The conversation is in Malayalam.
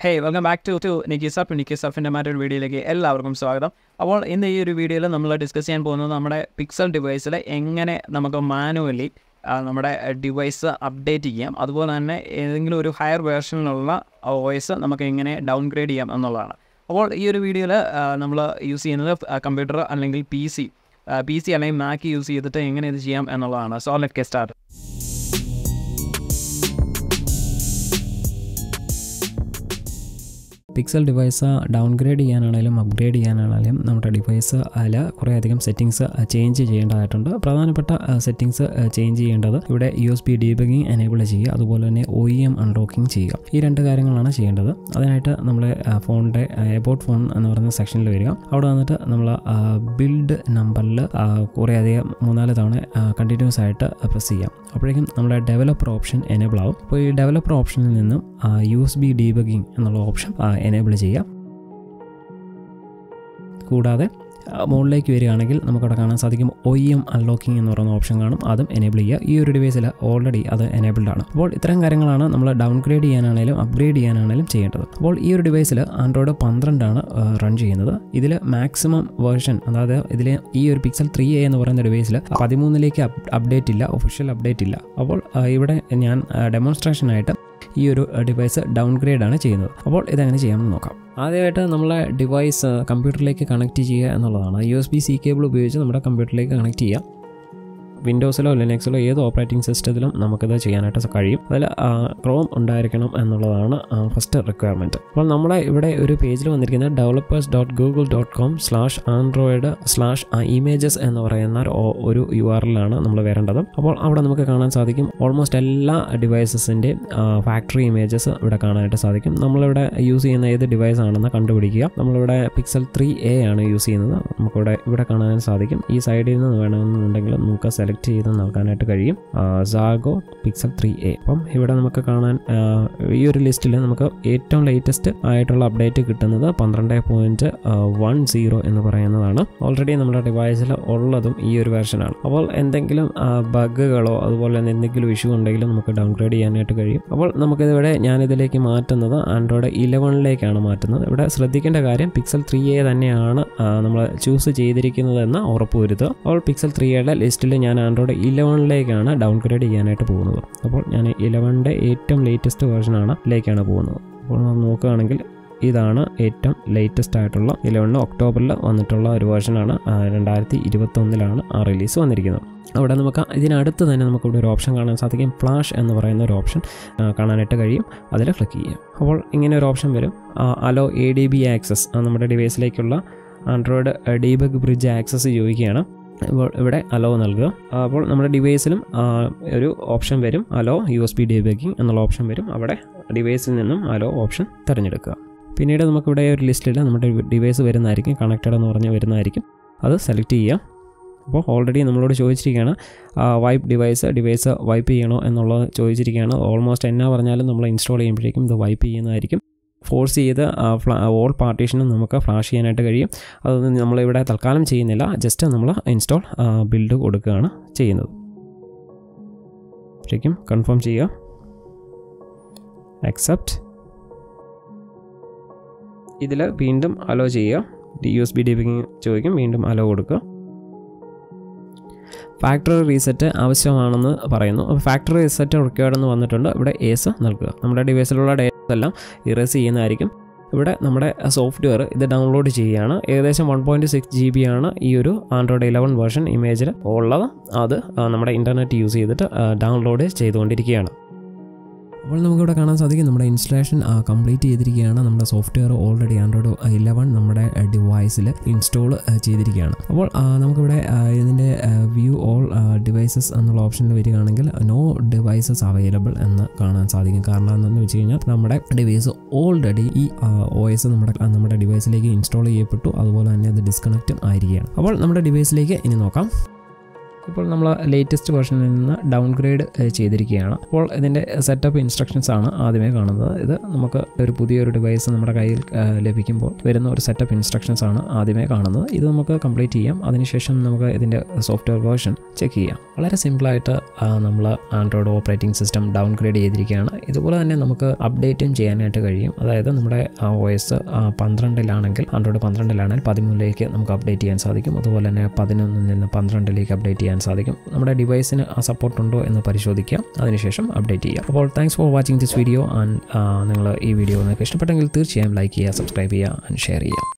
hey welcome back to to Nikki Saf Nikki സഫിൻ്റെ മറ്റൊരു വീഡിയോയിലേക്ക് എല്ലാവർക്കും സ്വാഗതം അപ്പോൾ ഇന്ന് ഈ ഒരു വീഡിയോയിൽ നമ്മൾ ഡിസ്കസ് ചെയ്യാൻ പോകുന്നത് നമ്മുടെ പിക്സൽ ഡിവൈസിൽ എങ്ങനെ നമുക്ക് മാനുവലി നമ്മുടെ ഡിവൈസ് അപ്ഡേറ്റ് ചെയ്യാം അതുപോലെ തന്നെ ഏതെങ്കിലും ഒരു ഹയർ വേർഷനിലുള്ള വോയിസ് നമുക്ക് എങ്ങനെ ഡൗൺഗ്രേഡ് ചെയ്യാം എന്നുള്ളതാണ് അപ്പോൾ ഈ ഒരു വീഡിയോയിൽ നമ്മൾ യൂസ് ചെയ്യുന്നത് കമ്പ്യൂട്ടർ അല്ലെങ്കിൽ പി സി പി സി അല്ലെങ്കിൽ മാക്ക് യൂസ് ചെയ്തിട്ട് എങ്ങനെ ഇത് ചെയ്യാം എന്നുള്ളതാണ് സോ ലെറ്റ് കെ സ്റ്റാർട്ട് പിക്സൽ ഡിവൈസ് ഡൗൺഗ്രേഡ് ചെയ്യാനാണെങ്കിലും അപ്ഗ്രേഡ് ചെയ്യാനാണെങ്കിലും നമ്മുടെ ഡിവൈസ് അതിൽ കുറേയധികം സെറ്റിങ്സ് ചേഞ്ച് ചെയ്യേണ്ടതായിട്ടുണ്ട് പ്രധാനപ്പെട്ട സെറ്റിങ്സ് ചേഞ്ച് ചെയ്യേണ്ടത് ഇവിടെ U S B debugging enable ചെയ്യുക അതുപോലെ തന്നെ ഒ ഇ എം അൺലോക്കിംഗ് ചെയ്യുക ഈ രണ്ട് കാര്യങ്ങളാണ് ചെയ്യേണ്ടത് അതിനായിട്ട് നമ്മൾ ഫോണിൻ്റെ എബൌട്ട് ഫോൺ എന്ന് പറയുന്ന സെക്ഷനിൽ വരിക അവിടെ വന്നിട്ട് നമ്മൾ ബിൽഡ് നമ്പറിൽ കുറേയധികം മൂന്നാല് തവണ കണ്ടിന്യൂസ് ആയിട്ട് പ്രസ് ചെയ്യാം അപ്പോഴേക്കും നമ്മുടെ ഡെവലപ്പർ ഓപ്ഷൻ എനേബിൾ ആവും അപ്പോൾ ഈ ഡെവലപ്പർ ഓപ്ഷനിൽ നിന്നും യു എസ് ബി ഡീബഗിങ് എന്നുള്ള ഓപ്ഷൻ എനേബിൾ ചെയ്യാം കൂടാതെ മുകളിലേക്ക് വരികയാണെങ്കിൽ നമുക്കവിടെ കാണാൻ സാധിക്കും ഒ ഇ എം അൺലോക്കിംഗ് എന്ന് പറയുന്ന ഓപ്ഷൻ കാണും അതും എനേബിൾ ചെയ്യുക ഈ ഒരു ഡിവൈസിൽ ഓൾറെഡി അത് എനേബിൾഡ് ആണ് അപ്പോൾ ഇത്തരം കാര്യങ്ങളാണ് നമ്മൾ ഡൗൺഗ്രേഡ് ചെയ്യാനാണെങ്കിലും അപ്ഗ്രേഡ് ചെയ്യാനാണെങ്കിലും ചെയ്യേണ്ടത് അപ്പോൾ ഈ ഒരു ഡിവൈസിൽ ആൻഡ്രോയിഡ് പന്ത്രണ്ടാണ് റൺ ചെയ്യുന്നത് ഇതിൽ മാക്സിമം വേർഷൻ അതായത് ഇതിൽ ഈ ഒരു പിക്സൽ ത്രീ എ എന്ന് പറയുന്ന ഡിവൈസിൽ പതിമൂന്നിലേക്ക് അപ്ഡേറ്റ് ഇല്ല ഒഫീഷ്യൽ അപ്ഡേറ്റ് ഇല്ല അപ്പോൾ ഇവിടെ ഞാൻ ഡെമോൺസ്ട്രേഷനായിട്ട് ഈ ഒരു ഡിവൈസ് ഡൗൺഗ്രേഡ് ആണ് ചെയ്യുന്നത് അപ്പോൾ ഇതെങ്ങനെ ചെയ്യാമെന്ന് നോക്കാം ആദ്യമായിട്ട് നമ്മളെ ഡിവൈസ് കമ്പ്യൂട്ടറിലേക്ക് കണക്ട് ചെയ്യുക എന്നുള്ളതാണ് U S B C cable ഉപയോഗിച്ച് നമ്മുടെ കമ്പ്യൂട്ടറിലേക്ക് കണക്ട് ചെയ്യാം വിൻഡോസിലോ ലിനക്സിലോ ഏത് ഓപ്പറേറ്റിംഗ് സിസ്റ്റത്തിലും നമുക്കിത് ചെയ്യാനായിട്ട് കഴിയും അതിൽ ക്രോം ഉണ്ടായിരിക്കണം എന്നുള്ളതാണ് ഫസ്റ്റ് റിക്വയർമെൻറ്റ് അപ്പോൾ നമ്മുടെ ഇവിടെ ഒരു പേജിൽ വന്നിരിക്കുന്നത് developers dot Google dot com slash Android slash images എന്ന് പറയുന്ന ഒരു യു ആർ എല്ലാണ് നമ്മൾ വരേണ്ടത് അപ്പോൾ അവിടെ നമുക്ക് കാണാൻ സാധിക്കും ഓൾമോസ്റ്റ് എല്ലാ ഡിവൈസസിൻ്റെയും ഫാക്ടറി ഇമേജസ് ഇവിടെ കാണാനായിട്ട് സാധിക്കും നമ്മളിവിടെ യൂസ് ചെയ്യുന്ന ഏത് ഡിവൈസ് ആണെന്ന് കണ്ടുപിടിക്കുക നമ്മളിവിടെ പിക്സൽ ത്രീ എ ആണ് യൂസ് ചെയ്യുന്നത് നമുക്കിവിടെ ഇവിടെ കാണാൻ സാധിക്കും ഈ സൈഡിൽ നിന്ന് വേണമെന്നുണ്ടെങ്കിൽ നമുക്ക് സെലക്ട് സെലക്ട് ചെയ്ത് നൽകാനായിട്ട് കഴിയും സാഗോ പിക്സൽ ത്രീ എ അപ്പം ഇവിടെ നമുക്ക് കാണാൻ ഈ ഒരു ലിസ്റ്റിൽ നമുക്ക് ഏറ്റവും ലേറ്റസ്റ്റ് ആയിട്ടുള്ള അപ്ഡേറ്റ് കിട്ടുന്നത് പന്ത്രണ്ട് പോയിന്റ് വൺ സീറോ എന്ന് പറയുന്നതാണ് ഓൾറെഡി നമ്മുടെ ഡിവൈസിൽ ഉള്ളതും ഈ ഒരു വെർഷനാണ് അപ്പോൾ എന്തെങ്കിലും ബഗുകളോ അതുപോലെ തന്നെ എന്തെങ്കിലും ഇഷ്യൂ ഉണ്ടെങ്കിലും നമുക്ക് ഡൗൺഗ്രേഡ് ചെയ്യാനായിട്ട് കഴിയും അപ്പോൾ നമുക്കിതിവിടെ ഞാനിതിലേക്ക് മാറ്റുന്നത് ആൻഡ്രോയിഡ് ഇലവനിലേക്കാണ് മാറ്റുന്നത് ഇവിടെ ശ്രദ്ധിക്കേണ്ട കാര്യം പിക്സൽ ത്രീ എ തന്നെയാണ് നമ്മൾ ചൂസ് ചെയ്തിരിക്കുന്നതെന്ന് ഉറപ്പുവരുത്തുക അപ്പോൾ പിക്സൽ ത്രീ എയുടെ ലിസ്റ്റിൽ ഞാൻ ആൻഡ്രോയിഡ് ഇലവനിലേക്കാണ് ഡൗൺഗ്രേഡ് ചെയ്യാനായിട്ട് പോകുന്നത് അപ്പോൾ ഞാൻ ഇലവൻ്റെ ഏറ്റവും ലേറ്റസ്റ്റ് വേർഷനാണ് ലേക്കാണ് പോകുന്നത് അപ്പോൾ നമ്മൾ നോക്കുകയാണെങ്കിൽ ഇതാണ് ഏറ്റവും ലേറ്റസ്റ്റ് ആയിട്ടുള്ള ഇലവനിൽ ഒക്ടോബറിൽ വന്നിട്ടുള്ള ഒരു വേർഷനാണ് രണ്ടായിരത്തി ഇരുപത്തൊന്നിലാണ് ആ റിലീസ് വന്നിരിക്കുന്നത് അവിടെ നമുക്ക് ഇതിനടുത്ത് തന്നെ നമുക്കിവിടെ ഒരു ഓപ്ഷൻ കാണാൻ സാധിക്കും ഫ്ലാഷ് എന്ന് പറയുന്ന ഒരു ഓപ്ഷൻ കാണാനായിട്ട് കഴിയും അതിൽ ക്ലിക്ക് ചെയ്യാം അപ്പോൾ ഇങ്ങനെ ഒരു ഓപ്ഷൻ വരും allow A D B access നമ്മുടെ ഡിവൈസിലേക്കുള്ള ആൻഡ്രോയിഡ് ഡീബഗ് ബ്രിഡ്ജ് ആക്സസ് ചോദിക്കുകയാണ് ഇപ്പോൾ ഇവിടെ അലോ നൽകുക അപ്പോൾ നമ്മുടെ ഡിവൈസിലും ഒരു ഓപ്ഷൻ വരും allow U S B debugging എന്നുള്ള ഓപ്ഷൻ വരും അവിടെ ഡിവൈസിൽ നിന്നും അലോ ഓപ്ഷൻ തിരഞ്ഞെടുക്കുക പിന്നീട് നമുക്കിവിടെ ഒരു ലിസ്റ്റിൽ നമ്മുടെ ഡിവൈസ് വരുന്നതായിരിക്കും കണക്റ്റഡ് എന്ന് പറഞ്ഞ് വരുന്നതായിരിക്കും അത് സെലക്ട് ചെയ്യുക അപ്പോൾ ഓൾറെഡി നമ്മളോട് ചോദിച്ചിരിക്കുകയാണ് വൈപ്പ് ഡിവൈസ് ഡിവൈസ് വൈപ്പ് ചെയ്യണോ എന്നുള്ളത് ചോദിച്ചിരിക്കുകയാണ് ഓൾമോസ്റ്റ് എന്നാ പറഞ്ഞാലും നമ്മൾ ഇൻസ്റ്റാൾ ചെയ്യുമ്പോഴേക്കും ഇത് വൈപ്പ് ചെയ്യുന്നതായിരിക്കും ഫോഴ്സ് ചെയ്ത് ഓൾ പാർട്ടീഷനും നമുക്ക് ഫ്ലാഷ് ചെയ്യാനായിട്ട് കഴിയും അതൊന്നും നമ്മളിവിടെ തൽക്കാലം ചെയ്യുന്നില്ല ജസ്റ്റ് നമ്മൾ ഇൻസ്റ്റാൾ ബിൽഡ് കൊടുക്കുകയാണ് ചെയ്യുന്നത് ശരിക്കും കൺഫേം ചെയ്യുക അക്സെപ്റ്റ് ഇതിൽ വീണ്ടും അലോ ചെയ്യുക യു എസ് ബി ഡിബിങ് ചോദിക്കും വീണ്ടും അലോ കൊടുക്കുക ഫാക്ടറി റീസെറ്റ് ആവശ്യമാണെന്ന് പറയുന്നു അപ്പോൾ ഫാക്ടറി റീസെറ്റ് റിക്വയർഡ് എന്ന് വന്നിട്ടുണ്ട് ഇവിടെ ഏസ് നൽകുക നമ്മുടെ ഡിവൈസിലുള്ള ഡേറ്റ എല്ലാം ഇറേസ് ചെയ്യുന്നതായിരിക്കും ഇവിടെ നമ്മുടെ സോഫ്റ്റ്വെയർ ഇത് ഡൗൺലോഡ് ചെയ്യുകയാണ് ഏകദേശം one point six G B ആണ് ഈ ഒരു ആൻഡ്രോയിഡ് ഇലവൻ വേർഷൻ ഇമേജിൽ ഉള്ളത് അത് നമ്മുടെ ഇൻ്റർനെറ്റ് യൂസ് ചെയ്തിട്ട് ഡൗൺലോഡ് ചെയ്തുകൊണ്ടിരിക്കുകയാണ് അപ്പോൾ നമുക്കിവിടെ കാണാൻ സാധിക്കും നമ്മുടെ ഇൻസ്റ്റലേഷൻ കംപ്ലീറ്റ് ചെയ്തിരിക്കുകയാണ് നമ്മുടെ സോഫ്റ്റ്വെയർ ഓൾറെഡി ആൻഡ്രോയിഡ് ഇലവൻ നമ്മുടെ ഡിവൈസിൽ ഇൻസ്റ്റോൾ ചെയ്തിരിക്കുകയാണ് അപ്പോൾ നമുക്കിവിടെ ഇതിൻ്റെ വ്യൂ ഓൾ ഡിവൈസസ് എന്നുള്ള ഓപ്ഷനിൽ വരികയാണെങ്കിൽ നോ ഡിവൈസസ് അവൈലബിൾ എന്ന് കാണാൻ സാധിക്കും കാരണം എന്താണെന്ന് വെച്ച് കഴിഞ്ഞാൽ നമ്മുടെ ഡിവൈസ് ഓൾറെഡി ഈ ഒ എസ് നമ്മുടെ നമ്മുടെ ഡിവൈസിലേക്ക് ഇൻസ്റ്റാൾ ചെയ്യപ്പെട്ടു അതുപോലെ തന്നെ അത് ഡിസ്കണക്റ്റും ആയിരിക്കുകയാണ് അപ്പോൾ നമ്മുടെ ഡിവൈസിലേക്ക് ഇനി നോക്കാം ഇപ്പോൾ നമ്മൾ ലേറ്റസ്റ്റ് വെർഷനിൽ നിന്ന് ഡൗൺഗ്രേഡ് ചെയ്തിരിക്കുകയാണ് അപ്പോൾ ഇതിൻ്റെ സെറ്റപ്പ് ഇൻസ്ട്രക്ഷൻസ് ആണ് ആദ്യമേ കാണുന്നത് ഇത് നമുക്ക് ഒരു പുതിയൊരു ഡിവൈസ് നമ്മുടെ കയ്യിൽ ആ, ലഭിക്കുമ്പോൾ വരുന്ന ഒരു സെറ്റപ്പ് ഇൻസ്ട്രക്ഷൻസ് ആണ് ആദ്യമേ കാണുന്നത് ഇത് നമുക്ക് കംപ്ലീറ്റ് ചെയ്യാം അതിനുശേഷം നമുക്ക് ഇതിൻ്റെ സോഫ്റ്റ്വെയർ വേർഷൻ ചെക്ക് ചെയ്യാം വളരെ സിമ്പിളായിട്ട് നമ്മൾ ആൻഡ്രോയിഡ് ഓപ്പറേറ്റിംഗ് സിസ്റ്റം ഡൗൺഗ്രേഡ് ചെയ്തിരിക്കുകയാണ് ഇതുപോലെ തന്നെ നമുക്ക് അപ്ഡേറ്റും ചെയ്യാനായിട്ട് കഴിയും അതായത് നമ്മുടെ ഒ എസ് പന്ത്രണ്ടിലാണെങ്കിൽ ആൻഡ്രോയിഡ് പന്ത്രണ്ടിലാണെങ്കിൽ പതിമൂന്നിലേക്ക് നമുക്ക് അപ്ഡേറ്റ് ചെയ്യാൻ സാധിക്കും അതുപോലെ തന്നെ പതിനൊന്നിൽ നിന്ന് പന്ത്രണ്ടിലേക്ക് അപ്ഡേറ്റ് ചെയ്യാൻ സാധിക്കും നമ്മുടെ ഡിവൈസിന് ആ സപ്പോർട്ട് ഉണ്ടോ എന്ന് പരിശോധിക്കാം അതിനുശേഷം അപ്ഡേറ്റ് ചെയ്യാം അപ്പോൾ thanks for watching this video and നിങ്ങൾ ഈ വീഡിയോ നിങ്ങൾക്ക് ഇഷ്ടപ്പെട്ടെങ്കിൽ തീർച്ചയായും ലൈക്ക് ചെയ്യുക സബ്സ്ക്രൈബ് ചെയ്യുക ആൻഡ് ഷെയർ ചെയ്യുക